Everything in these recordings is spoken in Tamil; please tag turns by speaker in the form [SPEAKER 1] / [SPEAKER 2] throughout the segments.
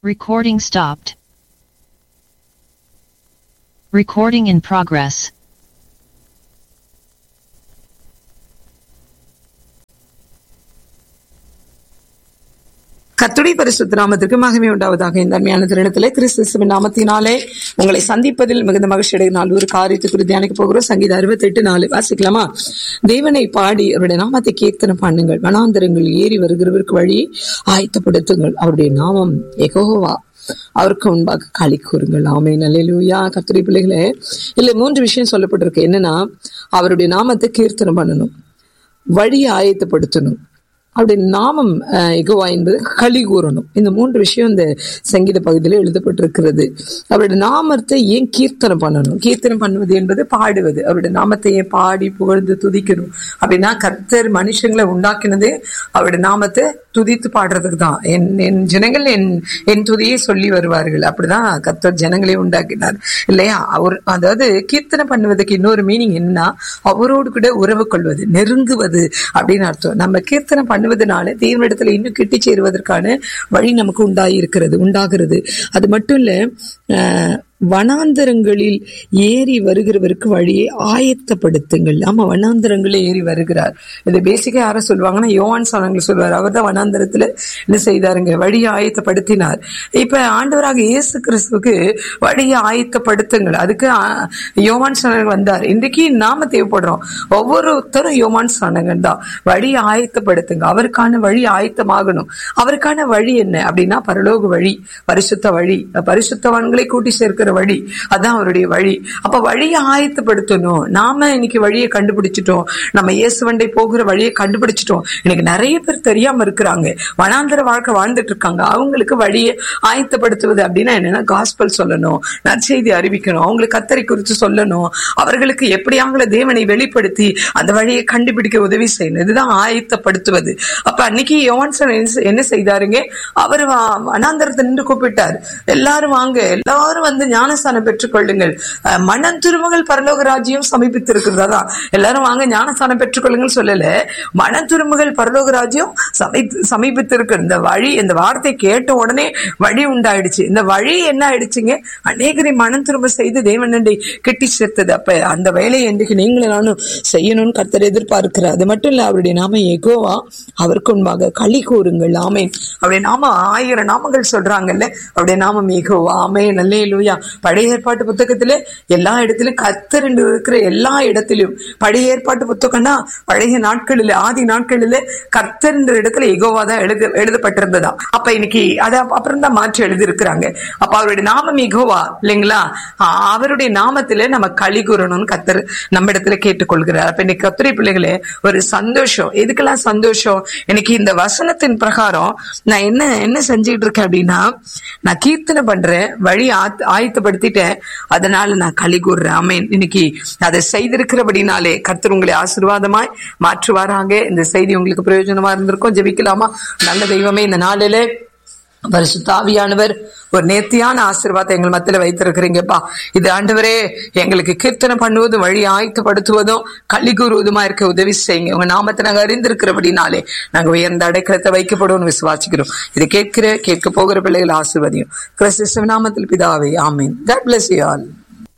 [SPEAKER 1] Recording stopped. Recording in progress.
[SPEAKER 2] கத்துடைய பரிசுத்த நாமத்திற்கு மகிமை உண்டாவதாக இந்த அருமையான திருடத்திலே கிறிஸ்துவின் நாமத்தினாலே உங்களை சந்திப்பதில் மிகுந்த மகிழ்ச்சி அடைகிற ஒரு காரியத்தை குறித்து தியானிக்க போகிறோம் சங்கீத அறுபத்தி எட்டு நாலு வாசிக்கலாமா தேவனை பாடி அவருடைய நாமத்தை கீர்த்தனை பண்ணுங்கள் வனாந்தரங்கள் ஏறி வருகிறவருக்கு வழி ஆயத்தப்படுத்துங்கள் அவருடைய நாமம் எகோவா அவருக்கு முன்பாக களி கூறுங்கள் ஆமே நல்லூயா கத்துரை பிள்ளைகளே இல்ல மூன்று விஷயம் சொல்லப்பட்டிருக்கு என்னன்னா அவருடைய நாமத்தை கீர்த்தனை பண்ணணும் வழியை ஆயத்தப்படுத்தணும் அவருடைய நாமம் அஹ், எகோவா என்பது களி கூறணும் இந்த மூன்று விஷயம் இந்த சங்கீத பகுதியில் எழுதப்பட்டிருக்கிறது அவருடைய நாமத்தை ஏன் கீர்த்தனை பண்ணணும் கீர்த்தனை பண்ணுவது என்பது பாடுவது அவருடைய நாமத்தை ஏன் பாடி புகழ்ந்து துதிக்கணும் அப்படின்னா கர்த்தர் மனுஷங்களை உண்டாக்கினதே அவருடைய நாமத்தை துதித்து பாடுறதுக்கு தான் என் என் ஜனங்கள் என் என் துதியை சொல்லி வருவார்கள் அப்படிதான் கர்த்தர் ஜனங்களை உண்டாக்கினார் இல்லையா அவர் அதாவது கீர்த்தனை பண்ணுவதற்கு இன்னொரு மீனிங் என்னன்னா அவரோடு கூட உறவு கொள்வது நெருங்குவது அப்படின்னு அர்த்தம் நம்ம கீர்த்தனை பண்ணுவதனால தேவனிடத்துல இன்னும் கிட்டி சேருவதற்கான வழி நமக்கு உண்டாகி இருக்கிறது உண்டாகிறது அது மட்டும் இல்ல அஹ், வனாந்தரங்களில் ஏறி வருகிறவருக்கு வழியை ஆயத்தப்படுத்துங்கள் ஆமா வனாந்தரங்களில் ஏறி வருகிறார் இது பேசிக்கா யார சொல்லுவாங்கன்னா யோவான் சாணங்கள் சொல்வார் அவர் தான் வனாந்தரத்துல என்ன செய்தாருங்க வழியை ஆயத்தப்படுத்தினார் இப்ப ஆண்டவராக இயேசு கிறிஸ்துவுக்கு வழியை ஆயத்தப்படுத்துங்கள் அதுக்கு ஆ, யோவான் சாணங்கள் வந்தார் இன்றைக்கு நாம தேவைப்படுறோம் ஒவ்வொருத்தரும் யோவான் சாணங்கள் தான் வழியை ஆயத்தப்படுத்துங்க அவருக்கான வழி ஆயத்தமாகணும் அவருக்கான வழி என்ன அப்படின்னா பரலோக வழி பரிசுத்த வழி பரிசுத்தவான்களை கூட்டி சேர்க்கிற வழி அதான் அவருடைய வழி அப்ப வழியை ஆயத்தப்படுத்தணும் நாம இன்னைக்கு வழியை கண்டுபிடிச்சிட்டோம் நம்ம இயேசுவண்டை போகிற வழியை கண்டுபிடிச்சிட்டோம் இன்னைக்கு நிறைய பேர் தெரியாம இருக்கிறாங்க வனாந்தர வாழ்க்கை வாழ்ந்துட்டு இருக்காங்க அவங்களுக்கு வழியை ஆயத்தப்படுத்துவது அப்படின்னா என்னன்னா காஸ்பல் சொல்லணும் நற்செய்தி அறிவிக்கணும் அவங்களுக்கு கத்தரை குறித்து சொல்லணும் அவர்களுக்கு எப்படியாங்கள தேவனை வெளிப்படுத்தி அந்த வழியை கண்டுபிடிக்க உதவி செய்யணும் இதுதான் ஆயத்தப்படுத்துவது அப்ப அன்னைக்கு யோவான்சன் என்ன- என்ன செய்தாருங்க அவர் வனாந்தரத்தை நின்று கூப்பிட்டார் எல்லாரும் வாங்க எல்லாரும் வந்து ஞானஸ்தானம் பெற்றுக்கொள்ளுங்கள் அஹ், மனம் திருமகள் பரலோக ராஜ்யம் சமீபித்திருக்கிறதா எல்லாரும் வாங்க ஞானஸ்தானம் பெற்றுக்கொள்ளுங்கள் சொல்லல மனம் திருமகள் பரலோக ராஜ்யம் சமீ சமீபித்திருக்கு இந்த வழி இந்த வார்த்தை கேட்ட உடனே வழி உண்டாயிடுச்சு இந்த வழி என்ன ஆயிடுச்சுங்க அநேகரை மனம் திரும்ப செய்து தேவனண்டை கெட்டி சேர்த்தது அப்ப அந்த வேலையை இன்றைக்கு நீங்களும் நானும் செய்யணும்னு கர்த்தர் எதிர்பார்க்கிறார் அது மட்டும் இல்ல அவருடைய நாம எகோவா அவருக்கு முன்பாக களி கூறுங்கள் ஆமேன் அவருடைய நாம ஆயிரம் நாமங்கள் சொல்றாங்கல்ல அவருடைய நாமம் எகோவா ஆமே நல்லே லூயா பழைய ஏற்பாட்டு புத்தகத்துல எல்லா இடத்திலும் கர்த்தர் என்று இருக்கிற எல்லா இடத்திலும் பழைய ஏற்பாட்டு புத்தகம்னா பழைய நாட்களில் ஆதி நாட்களில் கர்த்தர் என்ற இடத்துல எகோவா தான் எழுத எழுதப்பட்டிருந்ததா அப்ப இன்னைக்கு அதை அப்புறம் தான் மாற்றி எழுதி இருக்கிறாங்க அப்ப அவருடைய நாமம் எகோவா இல்லைங்களா ஆஹ் அவருடைய நாமத்துல நம்ம களி கூறணும்னு கர்த்தர் நம்ம இடத்துல கேட்டுக்கொள்கிறார் அப்ப இன்னைக்கு கத்திரை பிள்ளைகளே ஒரு சந்தோஷம் எதுக்கெல்லாம் சந்தோஷம் இன்னைக்கு இந்த வசனத்தின் பிரகாரம் நான் என்ன என்ன செஞ்சுட்டு இருக்கேன் அப்படின்னா நான் கீர்த்தனை பண்றேன் வழி ஆத்- ஆயத்தப்படுத்திட்டேன் அதனால நான் களி கூறுறேன் ஆமென் இன்னைக்கு அதை செய்திருக்கிறபடினாலே கர்த்தர் உங்களை ஆசீர்வாதமாய் மாற்றுவாராங்க இந்த செய்தி உங்களுக்கு பிரயோஜனமா இருந்திருக்கும் ஜெபிக்கலாமா நல்ல தெய்வமே இந்த நாளிலே பரிசுத்தாவியானவர் ஒரு நேர்த்தியான ஆசீர்வாதத்தை எங்கள் மத்தியில வைத்திருக்கிறீங்கப்பா இது ஆண்டவரே எங்களுக்கு கீர்த்தனை பண்ணுவதும் வழி ஆயத்தப்படுத்துவதும் கள்ளி கூறுவதுமா இருக்க உதவி செய்யுங்க உங்க நாமத்தை நாங்க அறிந்திருக்கிறபடினாலே நாங்க உயர்ந்த அடைக்கலத்தை வைக்கப்படுவோம்னு விசுவாசிக்கிறோம் இதை கேட்கிற கேட்க போகிற பிள்ளைகள் ஆசீர்வதியும் கிறிஸ்து நாமத்தில் பிதாவே ஆமீன் God bless you all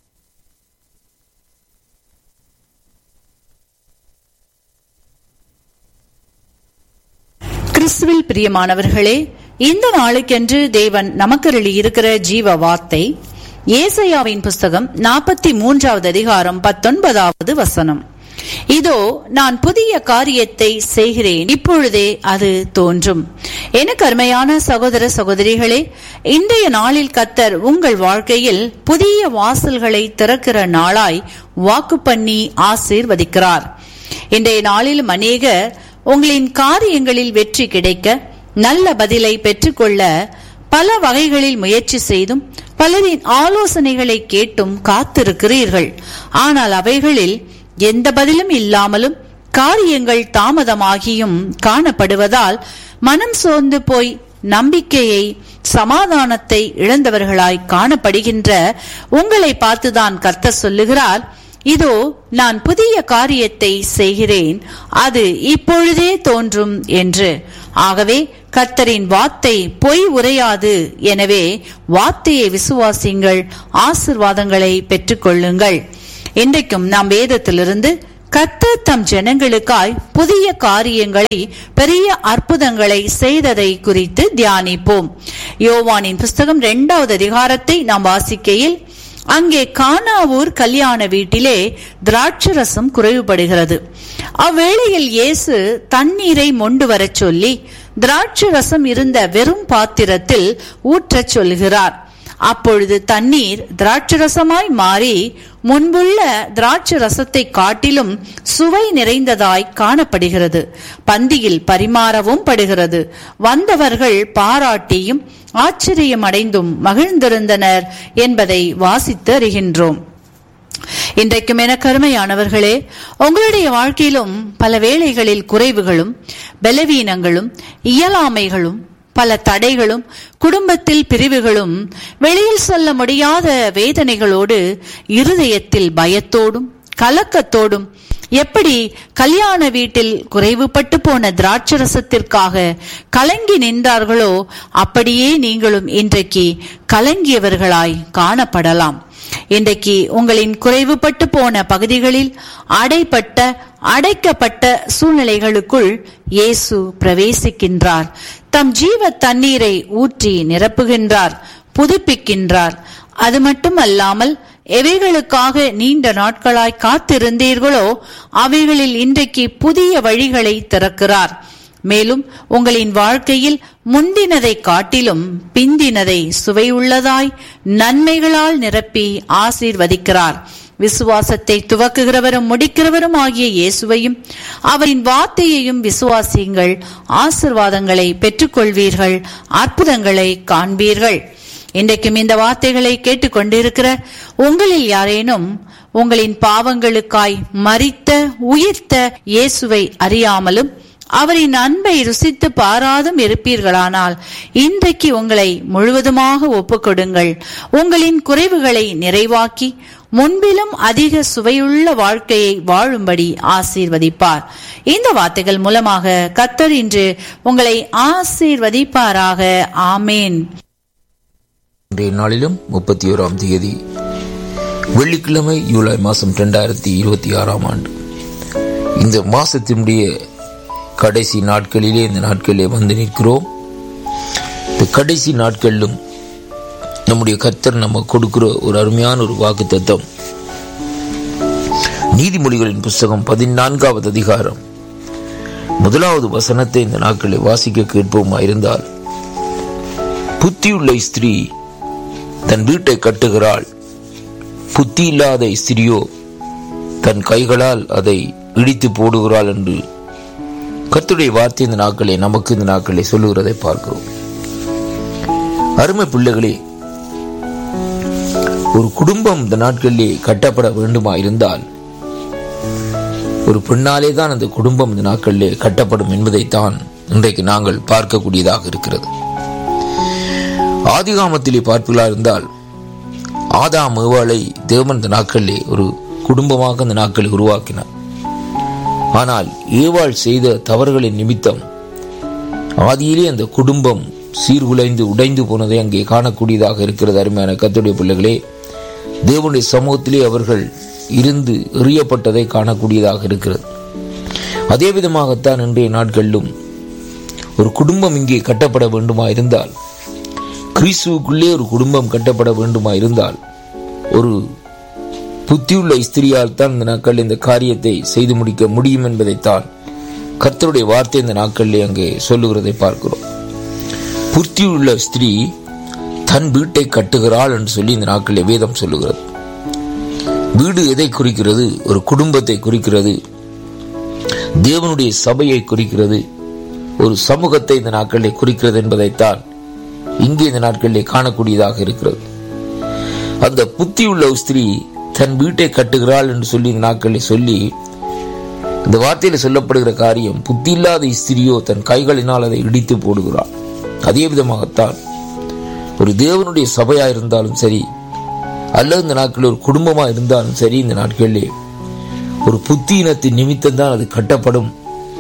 [SPEAKER 3] கிறிஸ்துவில் பிரியமானவர்களே இந்த நாளுக்கென்று தேவன் நமக்கருளி இருக்கிற ஜீவ வார்த்தை ஏசையாவின் புஸ்தகம் நாற்பத்தி மூன்றாவது அதிகாரம் பத்தொன்பதாவது வசனம் இதோ நான் புதிய காரியத்தை செய்கிறேன் இப்பொழுதே அது தோன்றும் எனக்கு அருமையான சகோதர சகோதரிகளே இன்றைய நாளில் கத்தர் உங்கள் வாழ்க்கையில் புதிய வாசல்களை திறக்கிற நாளாய் வாக்கு பண்ணி ஆசீர்வதிக்கிறார் இன்றைய நாளிலும் அநேகர் உங்களின் காரியங்களில் வெற்றி கிடைக்க நல்ல பதிலை பெற்றுக்கொள்ள பல வகைகளில் முயற்சி செய்தும் பலரின் ஆலோசனைகளை கேட்டும் காத்திருக்கிறீர்கள் ஆனால் அவைகளில் எந்த பதிலும் இல்லாமலும் காரியங்கள் தாமதமாகியும் காணப்படுவதால் மனம் சோர்ந்து போய் நம்பிக்கையை சமாதானத்தை இழந்தவர்களாய் காணப்படுகின்ற உங்களை பார்த்துதான் கர்த்தர் சொல்லுகிறார் இதோ நான் புதிய காரியத்தை செய்கிறேன் அது இப்பொழுதே தோன்றும் என்று ஆகவே கர்த்தரின் வார்த்தை பொய் உரையாது எனவே வார்த்தையை விசுவாசிங்கள் ஆசிர்வாதங்களை பெற்றுக்கொள்ளுங்கள் இன்றைக்கும் நாம் வேதத்திலிருந்து கர்த்தர் தம் ஜனங்களுக்காய் புதிய காரியங்களை பெரிய அற்புதங்களை செய்ததை குறித்து தியானிப்போம் யோவானின் புஸ்தகம் இரண்டாவது அதிகாரத்தை நாம் வாசிக்கையில் அங்கே கானாவூர் கல்யாண வீட்டிலே திராட்சரசம் குறைவுபடுகிறது அவ்வேளையில் இயேசு தண்ணீரை மொண்டு வரச் சொல்லி திராட்சரசம் இருந்த வெறும் பாத்திரத்தில் ஊற்றச் சொல்கிறார் அப்பொழுது தண்ணீர் திராட்சரசமாய் மாறி முன்புள்ள திராட்சரசத்தை காட்டிலும் சுவை நிறைந்ததாய் காணப்படுகிறது பந்தியில் பரிமாறவும் படுகிறது வந்தவர்கள் பாராட்டியும் ஆச்சரியமடைந்தும் மகிழ்ந்திருந்தனர் என்பதை வாசித்து அறிகின்றோம் இன்றைக்கும் என கருமையானவர்களே உங்களுடைய வாழ்க்கையிலும் பல வேளைகளில் குறைவுகளும் பலவீனங்களும் இயலாமைகளும் பல தடைகளும் குடும்பத்தில் பிரிவுகளும் வெளியில் சொல்ல முடியாத வேதனைகளோடு இருதயத்தில் பயத்தோடும் கலக்கத்தோடும் எப்படி கல்யாண வீட்டில் குறைவுபட்டு போன திராட்சரசத்திற்காக கலங்கி நின்றார்களோ அப்படியே நீங்களும் இன்றைக்கு கலங்கியவர்களாய் காணப்படலாம் இன்றைக்கு உங்களின் குறைவுபட்டு போன பகுதிகளில் அடைப்பட்ட அடைக்கப்பட்ட சூழ்நிலைகளுக்குள் இயேசு பிரவேசிக்கின்றார் தம் ஜீவ தண்ணீரை ஊற்றி நிரப்புகின்றார் புதுப்பிக்கின்றார் அது மட்டுமல்லாமல் எவைகளுக்காக நீண்ட நாட்களாய் காத்திருந்தீர்களோ அவைகளில் இன்றைக்கு புதிய வழிகளை திறக்கிறார் மேலும் உங்களின் வாழ்க்கையில் முந்தினதை காட்டிலும் பிந்தினதை சுவையுள்ளதாய் நன்மைகளால் நிரப்பி ஆசீர்வதிக்கிறார் விசுவாசத்தை துவக்குகிறவரும் முடிக்கிறவரும் ஆகிய இயேசுவையும் அவரின் வார்த்தையையும் விசுவாசியுங்கள் ஆசிர்வாதங்களை பெற்றுக்கொள்வீர்கள் அற்புதங்களை காண்பீர்கள் இன்றைக்கும் இந்த வார்த்தைகளை கேட்டுக்கொண்டிருக்கிற உங்களில் யாரேனும் உங்களின் பாவங்களுக்காய் மறித்த உயிர்த்த இயேசுவை அறியாமலும் அவரின் அன்பை ருசித்து பாராதும் இருப்பீர்களானால் இன்றைக்கு உங்களை முழுவதுமாக ஒப்புக்கொடுங்கள் உங்களின் குறைவுகளை நிறைவாக்கி முன்பிலும் அதிக சுவையுள்ள வாழ்க்கையை வாழும்படி ஆசீர்வதிப்பார் இந்த வார்த்தைகள் மூலமாக கத்தர் இன்று உங்களை ஆசீர்வதிப்பாராக ஆமேன்
[SPEAKER 4] இன்றைய நாளிலும் முப்பத்தி ஓராம் தேதி வெள்ளிக்கிழமை ஜூலை மாதம் ரெண்டாயிரத்தி இருபத்தி ஆறாம் ஆண்டு இந்த மாசத்தினுடைய கடைசி நாட்களிலே இந்த நாட்களிலே வந்து நிற்கிறோம் இந்த கடைசி நாட்களிலும் நம்முடைய கர்த்தர் நம்ம கொடுக்கிற ஒரு அருமையான ஒரு வாக்கு தத்துவம் நீதிமொழிகளின் புஸ்தகம் பதினான்காவது அதிகாரம் முதலாவது வசனத்தை இந்த நாட்களில் வாசிக்க கேட்போமா இருந்தால் புத்தியுள்ள ஸ்திரீ தன் வீட்டை கட்டுகிறாள் புத்தி இல்லாத ஸ்திரியோ தன் கைகளால் அதை இடித்து போடுகிறாள் என்று கர்த்தருடைய வார்த்தை இந்த நாட்களே நமக்கு இந்த நாட்களை சொல்லுகிறதை பார்க்கிறோம் அருமை பிள்ளைகளே ஒரு குடும்பம் இந்த நாட்களிலே கட்டப்பட வேண்டுமா இருந்தால் ஒரு பெண்ணாலே தான் அந்த குடும்பம் இந்த நாட்களிலே கட்டப்படும் என்பதைத்தான் இன்றைக்கு நாங்கள் பார்க்கக்கூடியதாக இருக்கிறது ஆதிகாமத்திலே பார்ப்பீர்களா இருந்தால் ஆதாம் ஏவாளை தேவன் இந்த நாட்களிலே ஒரு குடும்பமாக இந்த நாட்களை உருவாக்கினார் ஆனால் ஏவாள் செய்த தவறுகளின் நிமித்தம் ஆதியிலே அந்த குடும்பம் சீர்குலைந்து உடைந்து போனதை அங்கே காணக்கூடியதாக இருக்கிறது அருமையான கத்துடைய பிள்ளைகளே தேவனுடைய சமூகத்திலே அவர்கள் இருந்து எறியப்பட்டதை காணக்கூடியதாக இருக்கிறது அதே விதமாகத்தான் இன்றைய நாட்களிலும் ஒரு குடும்பம் இங்கே கட்டப்பட வேண்டுமா இருந்தால் கிறிஸ்துவுக்குள்ளே ஒரு குடும்பம் கட்டப்பட வேண்டுமா இருந்தால் ஒரு புத்தியுள்ள ஸ்திரியால் தான் இந்த நாட்களில் இந்த காரியத்தை செய்து முடிக்க முடியும் என்பதைத்தான் கர்த்தருடைய வார்த்தை இந்த நாட்களிலே அங்கே சொல்லுகிறதை பார்க்கிறோம் புத்தியுள்ள ஸ்திரீ தன் வீட்டை கட்டுகிறாள் என்று சொல்லி இந்த நாட்களிலே வேதம் சொல்லுகிறது வீடு எதை குறிக்கிறது ஒரு குடும்பத்தை குறிக்கிறது தேவனுடைய சபையை குறிக்கிறது ஒரு சமூகத்தை இந்த நாட்களிலே குறிக்கிறது என்பதைத்தான் இங்கே இந்த நாட்களிலே காணக்கூடியதாக இருக்கிறது அந்த புத்தியுள்ள ஸ்திரீ தன் வீட்டை கட்டுகிறாள் என்று சொல்லி இந்த நாட்களில் சொல்லி இந்த வார்த்தையில் சொல்லப்படுகிற காரியம் புத்தி இல்லாத ஸ்திரியோ தன் கைகளினால் அதை இடித்து போடுகிறாள் அதே விதமாகத்தான் ஒரு தேவனுடைய சபையா இருந்தாலும் சரி அல்லது இந்த நாட்களில் ஒரு குடும்பமா இருந்தாலும் சரி இந்த நாட்களிலே ஒரு புத்தியினத்தின் நிமித்தம் தான் அது கட்டப்படும்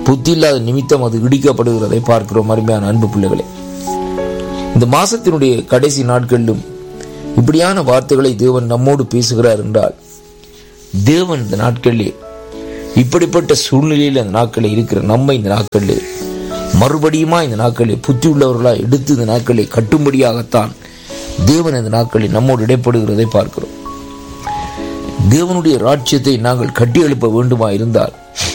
[SPEAKER 4] புத்தி இல்லாத நிமித்தம் அது இடிக்கப்படுகிறதை பார்க்கிறோம் அருமையான அன்பு பிள்ளைகளே இந்த மாசத்தினுடைய கடைசி நாட்களிலும் இப்படியான வார்த்தைகளை தேவன் நம்மோடு பேசுகிறார் என்றால் தேவன் இந்த நாட்களிலே இப்படிப்பட்ட சூழ்நிலையில் அந்த நாட்களில் இருக்கிற நம்ம இந்த நாட்களில் மறுபடியுமா இந்த நாட்களில் புத்தி உள்ளவர்களாக எடுத்து இந்த நாட்களை கட்டும்படியாகத்தான் தேவன் இந்த நாட்களில் நம்மோடு இடைப்படுகிறதை பார்க்கிறோம் தேவனுடைய ராஜ்யத்தை நாங்கள் கட்டி எழுப்ப வேண்டுமா இருந்தால்